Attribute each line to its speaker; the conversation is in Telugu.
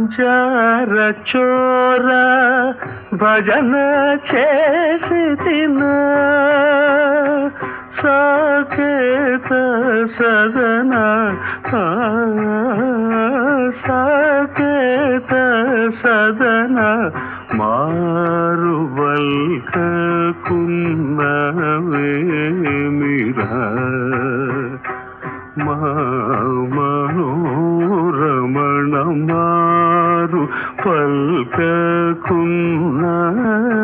Speaker 1: జార చోర భజన చేసి తిన సాకేత సదన ఆ, సాకేత సదన మారువల్కున్నవేమిరా మా మనోరమణ మారు పల్కకున్న